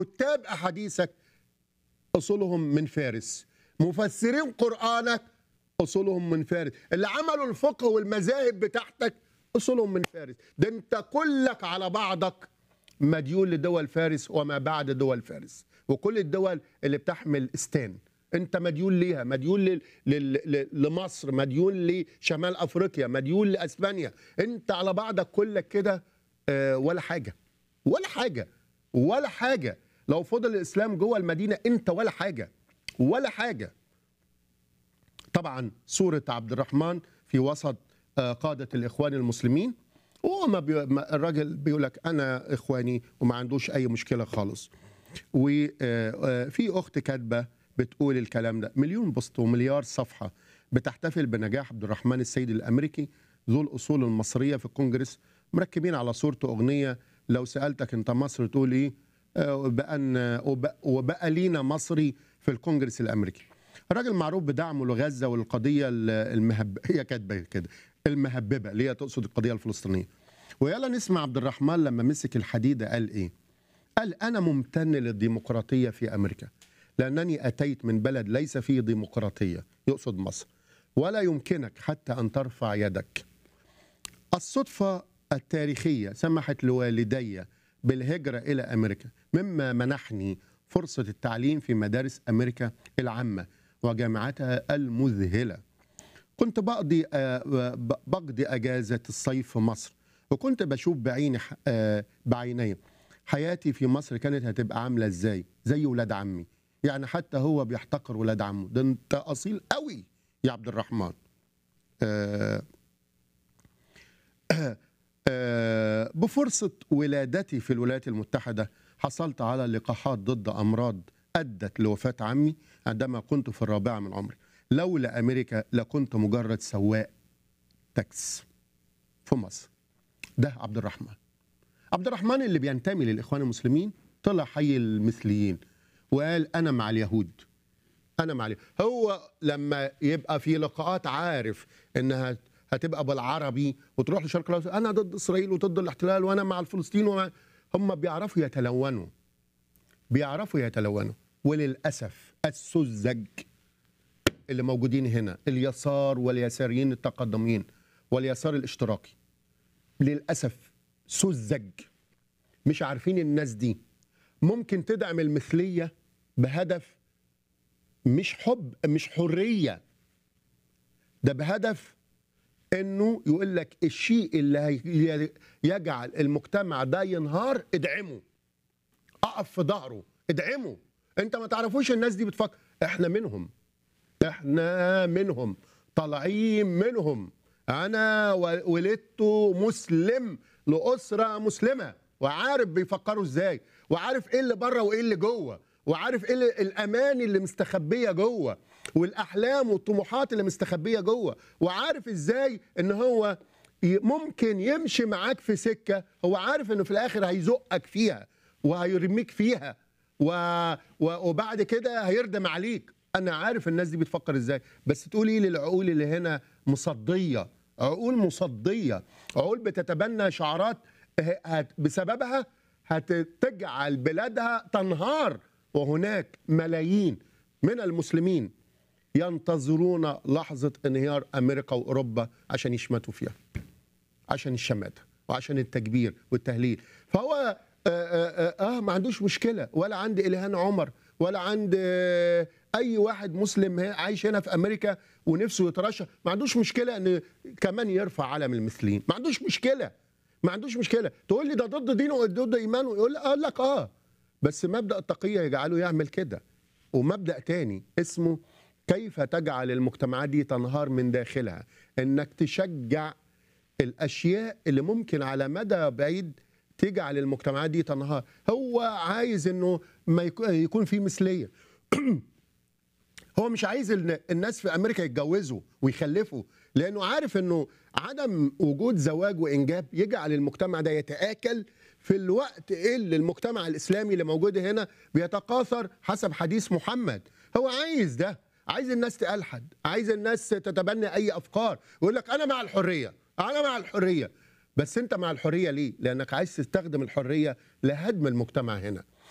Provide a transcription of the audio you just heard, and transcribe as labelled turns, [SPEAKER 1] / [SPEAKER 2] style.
[SPEAKER 1] كتاب احاديثك اصولهم من فارس مفسرين قرانك اصولهم من فارس اللي عملوا الفقه والمذاهب بتاعتك اصولهم من فارس ده انت كلك على بعضك مديون لدول فارس وما بعد دول فارس وكل الدول اللي بتحمل استان انت مديون ليها مديون لل... لل... ل- لمصر مديون لشمال افريقيا مديون لاسبانيا انت على بعضك كلك كده آه، ولا حاجه ولا حاجه ولا حاجه لو فضل الاسلام جوه المدينه انت ولا حاجه ولا حاجه طبعا سورة عبد الرحمن في وسط آه، قادة الإخوان المسلمين وهو ما بي... ما الراجل بيقول لك أنا إخواني وما عندوش أي مشكلة خالص وفي أخت كاتبة بتقول الكلام ده مليون بوست ومليار صفحة بتحتفل بنجاح عبد الرحمن السيد الأمريكي ذو الأصول المصرية في الكونجرس مركبين على صورته أغنية لو سألتك أنت مصر تقول إيه آه، وبأن وبقى, وبقى لينا مصري في الكونجرس الأمريكي راجل معروف بدعمه لغزه والقضيه المهب هي كاتبه كده المهببه اللي هي تقصد القضيه الفلسطينيه ويلا نسمع عبد الرحمن لما مسك الحديده قال ايه قال انا ممتن للديمقراطيه في امريكا لانني اتيت من بلد ليس فيه ديمقراطيه يقصد مصر ولا يمكنك حتى ان ترفع يدك الصدفه التاريخيه سمحت لوالدي بالهجره الى امريكا مما منحني فرصه التعليم في مدارس امريكا العامه وجامعاتها المذهله كنت بقضي آه، ب- بقضي اجازه الصيف في مصر وكنت بشوف بعيني ح- آه، بعيني حياتي في مصر كانت هتبقى عامله ازاي زي ولاد عمي يعني حتى هو بيحتقر ولاد عمه ده انت اصيل قوي يا عبد الرحمن آه، آه، بفرصة ولادتي في الولايات المتحدة حصلت على لقاحات ضد أمراض أدت لوفاة عمي عندما كنت في الرابعة من عمري لولا أمريكا لكنت مجرد سواق تاكس في مصر ده عبد الرحمن عبد الرحمن اللي بينتمي للإخوان المسلمين طلع حي المثليين وقال أنا مع اليهود انا مع اليهود. هو لما يبقى في لقاءات عارف انها هتبقى بالعربي وتروح لشرق الاوسط انا ضد اسرائيل وضد الاحتلال وانا مع الفلسطين ومع هم بيعرفوا يتلونوا بيعرفوا يتلونوا وللاسف السذج اللي موجودين هنا اليسار واليساريين التقدمين واليسار الاشتراكي للاسف سذج مش عارفين الناس دي ممكن تدعم المثليه بهدف مش حب مش حريه ده بهدف انه يقول لك الشيء اللي هي- يجعل المجتمع ده ينهار ادعمه اقف في ظهره ادعمه انت ما تعرفوش الناس دي بتفكر احنا منهم احنا منهم طالعين منهم انا و- ولدت مسلم لاسره مسلمه وعارف بيفكروا ازاي وعارف ايه اللي بره وايه اللي جوه وعارف ايه اللي- الامان اللي مستخبيه جوه والاحلام والطموحات اللي مستخبيه جوه وعارف ازاي ان هو ي- ممكن يمشي معاك في سكه هو عارف انه في الاخر هيزقك فيها وهيرميك فيها و... و... وبعد كده هيردم عليك انا عارف الناس دي بتفكر ازاي بس تقول ايه للعقول اللي هنا مصديه عقول مصديه عقول بتتبنى شعارات ه- هت... بسببها هتجعل بلادها تنهار وهناك ملايين من المسلمين ينتظرون لحظه انهيار امريكا واوروبا عشان يشمتوا فيها عشان الشماتة وعشان التكبير والتهليل فهو آه, آه, آه, آه ما عندوش مشكلة ولا عند إلهان عمر ولا عند آه أي واحد مسلم هي- عايش هنا في أمريكا ونفسه يترشح ما عندوش مشكلة أن كمان يرفع علم المثليين ما عندوش مشكلة ما عندوش مشكلة تقول لي ده ضد دينه وضد إيمانه يقول أقول لك آه بس مبدأ التقية يجعله يعمل كده ومبدأ تاني اسمه كيف تجعل المجتمعات دي تنهار من داخلها انك تشجع الاشياء اللي ممكن على مدى بعيد تجعل المجتمعات دي تنهار هو عايز انه ما يكو- يكون في مثليه هو مش عايز ال- الناس في امريكا يتجوزوا ويخلفوا لانه عارف انه عدم وجود زواج وانجاب يجعل المجتمع ده يتاكل في الوقت اللي المجتمع الاسلامي اللي موجود هنا بيتكاثر حسب حديث محمد هو عايز ده عايز الناس تلحد عايز الناس تتبنى اي افكار يقول لك انا مع الحريه انا مع الحريه بس انت مع الحريه ليه لانك عايز تستخدم الحريه لهدم المجتمع هنا